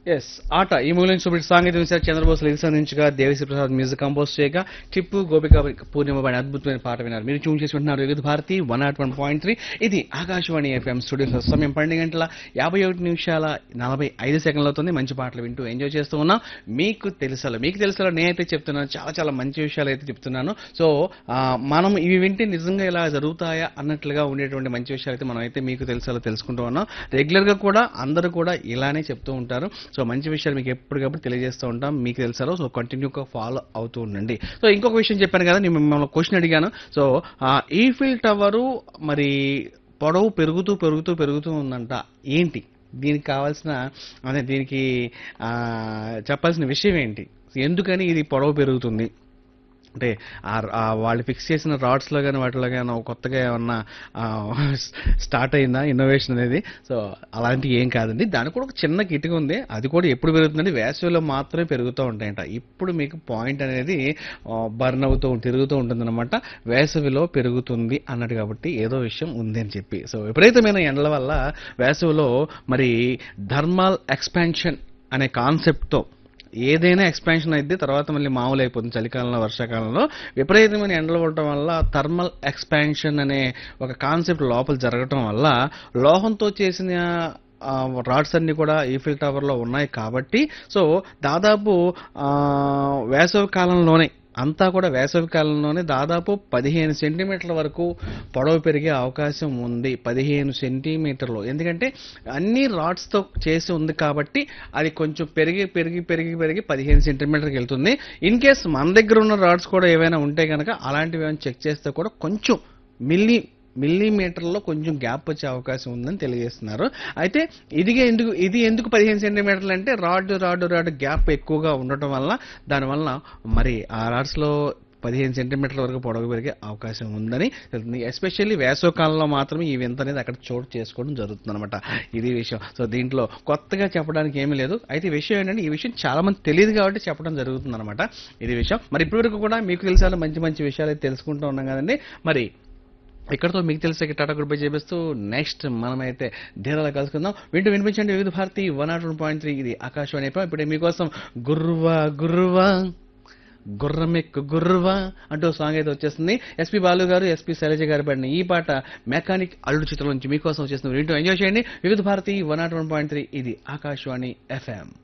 Yes ఆట ఈ మూలం చూపెట్టి సాంగీతం సార్ చంద్రబోస్ లిరిక్స్ అందించగా దేవిశ్రీ ప్రసాద్ మ్యూజిక్ కంపోజ్ చేయగా టిప్పు గోపిక పూర్ణిమ పైన అద్భుతమైన పాట విన్నారు మీరు చూన్ చేసి వింటున్నారు Vividh Bharati one nought one point three ఇది ఆకాశవాణి ఎఫ్ఎం స్టూడియో సమయం పన్నెండు గంటల యాభై ఒకటి నిమిషాల నలభై ఐదు సెకండ్లు అవుతుంది మంచి పాటలు వింటూ ఎంజాయ్ చేస్తూ ఉన్నాం మీకు తెలుసలో మీకు తెలుసలో నేనైతే చెప్తున్నాను చాలా చాలా మంచి విషయాలు అయితే చెప్తున్నాను సో ఆ, మనం ఇవి వింటే నిజంగా ఇలా జరుగుతాయా అన్నట్లుగా ఉండేటువంటి మంచి విషయాలు అయితే మనం అయితే మీకు తెలుసలో తెలుసుకుంటూ ఉన్నాం రెగ్యులర్ గా కూడా అందరూ కూడా ఇలానే చెప్తూ ఉంటారు సో మంచి విషయాలు మీకు ఎప్పటికప్పుడు తెలియజేస్తూ ఉంటాం మీకు తెలుసారో సో కంటిన్యూగా ఫాలో అవుతూ ఉండండి సో ఇంకొక విషయం చెప్పాను కదా నేను మిమ్మల్ని క్వశ్చన్ అడిగాను సో ఈఫిల్ టవరు మరి పొడవు పెరుగుతూ పెరుగుతూ పెరుగుతూ ఉందంట ఏంటి దీనికి కావాల్సిన అదే దీనికి ఆ, చెప్పాల్సిన విషయం ఏంటి ఎందుకని ఇది పొడవు పెరుగుతుంది అంటే ఆ- ఆ వాళ్ళు ఫిక్స్ చేసిన రాడ్స్లో కానీ వాటిలో కానీ కొత్తగా ఏమన్నా స్టార్ట్ అయిందా ఇన్నోవేషన్ అనేది సో అలాంటివి ఏం కాదండి దానికి కూడా ఒక చిన్న కిటిక ఉంది అది కూడా ఎప్పుడు పెరుగుతుందంటే వేసవిలో మాత్రమే పెరుగుతూ ఉంటాయంట ఇప్పుడు మీకు పాయింట్ అనేది బర్న్ అవుతూ తిరుగుతూ ఉంటుందన్నమాట వేసవిలో పెరుగుతుంది అన్నట్టు కాబట్టి ఏదో విషయం ఉంది అని చెప్పి సో విపరీతమైన ఎండల వల్ల వేసవిలో మరి థర్మల్ ఎక్స్పాన్షన్ అనే కాన్సెప్ట్తో ఏదైనా ఎక్స్పాన్షన్ అయితే తర్వాత మళ్ళీ మామూలు అయిపోతుంది చలికాలంలో వర్షాకాలంలో విపరీతమైన ఎండలు ఉండటం వల్ల థర్మల్ ఎక్స్పాన్షన్ అనే ఒక కాన్సెప్ట్ లోపల జరగటం వల్ల లోహంతో చేసిన ఆ, రాడ్స్ అన్ని కూడా ఈఫిల్ టవర్లో ఉన్నాయి కాబట్టి సో దాదాపు ఆ, వేసవి కాలంలోనే అంతా కూడా వేసవి కాలంలోనే దాదాపు పదిహేను సెంటీమీటర్ల వరకు పొడవు పెరిగే అవకాశం ఉంది పదిహేను సెంటీమీటర్లు ఎందుకంటే అన్ని రాడ్స్తో చేసి ఉంది కాబట్టి అది కొంచెం పెరిగి పెరిగి పెరిగి పెరిగి పదిహేను సెంటీమీటర్కి వెళ్తుంది ఇన్ కేస్ మన దగ్గర ఉన్న రాడ్స్ కూడా ఏవైనా ఉంటే కనుక అలాంటివి ఏమైనా చెక్ చేస్తే కూడా కొంచెం మిల్లీ మిల్లీమీటర్లో కొంచెం గ్యాప్ వచ్చే అవకాశం ఉందని తెలియజేస్తున్నారు అయితే ఇది ఎందుకు ఇది ఎందుకు పదిహేను సెంటీమీటర్లు అంటే రాడ్ రాడ్ రాడ్ గ్యాప్ ఎక్కువగా ఉండటం వల్ల దానివల్ల మరి ఆ రాడ్స్లో పదిహేను సెంటీమీటర్ల వరకు పొడవు పెరిగే అవకాశం ఉందని తెలుస్తుంది ఎస్పెషల్లీ వేసవకాలంలో మాత్రమే ఈ వింత అనేది అక్కడ చోటు చేసుకోవడం జరుగుతుంది అనమాట ఇది విషయం సో దీంట్లో కొత్తగా చెప్పడానికి ఏమీ లేదు అయితే ఈ విషయం ఏంటంటే ఈ విషయం చాలా మంది తెలియదు కాబట్టి చెప్పడం జరుగుతుంది అనమాట ఇది విషయం మరి ఇప్పటివరకు కూడా మీకు తెలిసిన మంచి మంచి విషయాలు అయితే తెలుసుకుంటూ ఉన్నాం కదండి మరి ఇక్కడతో మీకు తెలిసే టాటా గ్రూప్ చేపిస్తూ నెక్స్ట్ మనమైతే ధీరాలు కలుసుకుందాం వింటూ వినిపించండి Vividh Bharati one nought one point three ఇది ఆకాశవాణి ఎఫ్ఎం. ఇప్పుడే మీకోసం గుర్రువా గుర్రువా గుర్రమెక్కు గుర్రువా అంటూ సాంగ్ అయితే వచ్చేస్తుంది ఎస్పి బాలు గారు ఎస్పి శైలజ గారు పాడిన ఈ పాట మెకానిక్ అల్లుడు చిత్రం నుంచి మీకోసం వచ్చేస్తుంది వింటూ ఎంజాయ్ చేయండి Vividh Bharati one nought one point three ఇది ఆకాశవాణి ఎఫ్ఎం